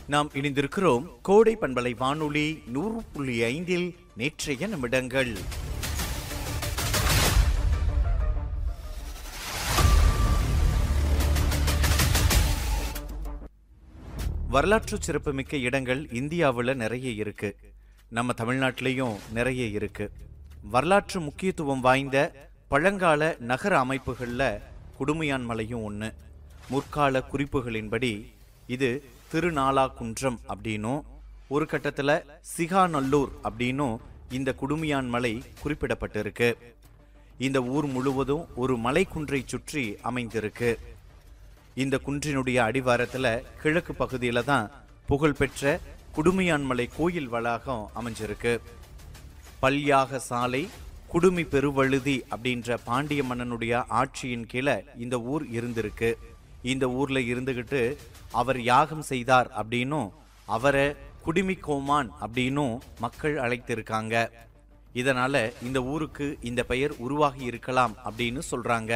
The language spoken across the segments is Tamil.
நாம் இணைந்திருக்கிறோம் கோடை பண்பலை வானொலி நூறு புள்ளி ஐந்தில் நேற்றைய நிமிடங்கள் வரலாற்று சிறப்புமிக்க இடங்கள் இந்தியாவில் நிறைய இருக்கு நம்ம தமிழ்நாட்டிலையும் நிறைய இருக்கு வரலாற்று முக்கியத்துவம் வாய்ந்த பழங்கால நகர அமைப்புகள்ல குடுமையான் மலையும் ஒன்று முற்கால குறிப்புகளின்படி இது திருநாளாகுன்றம் அப்படின்னும் ஒரு கட்டத்துல சிகாநல்லூர் அப்படின்னும் இந்த குடுமியான் மலை குறிப்பிடப்பட்டிருக்கு இந்த ஊர் முழுவதும் ஒரு மலைக்குன்றை சுற்றி அமைந்திருக்கு இந்த குன்றினுடைய அடிவாரத்துல கிழக்கு பகுதியில தான் புகழ்பெற்ற குடுமியான்மலை கோயில் வளாகம் அமைஞ்சிருக்கு பல்யாக சாலை குடுமி பெருவழுதி அப்படின்ற பாண்டிய மன்னனுடைய ஆட்சியின் கீழே இந்த ஊர் இருந்திருக்கு இந்த ஊர்ல இருந்துகிட்டு அவர் யாகம் செய்தார் அப்படின்னும் அவரை குடுமி கோமான் அப்படின்னும் மக்கள் அழைத்திருக்காங்க இதனால இந்த ஊருக்கு இந்த பெயர் உருவாகி இருக்கலாம் அப்படின்னு சொல்றாங்க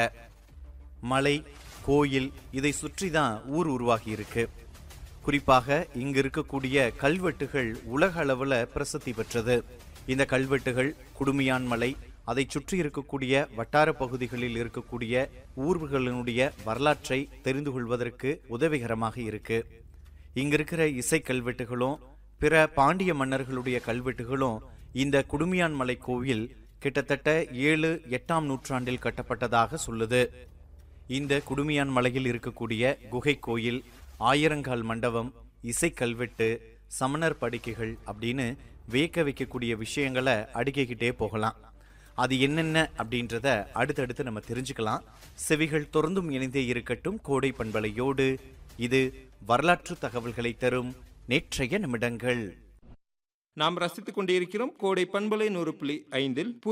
மலை கோயில் இதை சுற்றி தான் ஊர் உருவாகி இருக்கு குறிப்பாக இங்கு இருக்கக்கூடிய கல்வெட்டுகள் உலக அளவுல பிரசித்தி பெற்றது இந்த கல்வெட்டுகள் குடுமியான் மலை அதை சுற்றி இருக்கக்கூடிய வட்டார பகுதிகளில் இருக்கக்கூடிய ஊர்களினுடைய வரலாற்றை தெரிந்து கொள்வதற்கு உதவிகரமாக இருக்கு இங்க இருக்கிற இசை கல்வெட்டுகளும் பிற பாண்டிய மன்னர்களுடைய கல்வெட்டுகளும் இந்த குடுமியான் மலை கோவில் கிட்டத்தட்ட ஏழு எட்டாம் நூற்றாண்டில் கட்டப்பட்டதாக சொல்லுது இந்த குடுமியான் மலையில் இருக்கக்கூடிய குகை கோயில் ஆயிரங்கால் மண்டபம் இசை கல்வெட்டு சமணர் படுக்கைகள் அப்படின்னு வியக்க வைக்கக்கூடிய விஷயங்களை அடுக்கிக்கிட்டே போகலாம் அது என்னென்ன அப்படின்றத அடுத்தடுத்து நம்ம தெரிஞ்சுக்கலாம் செவிகள் தொடர்ந்தும் இணைந்தே இருக்கட்டும் கோடை பண்பலையோடு இது வரலாற்று தகவல்களை தரும் நேற்றைய நிமிடங்கள் நாம் ரசித்துக் கொண்டிருக்கிறோம் கோடை பண்பலை நூறு புள்ளி ஐந்தில்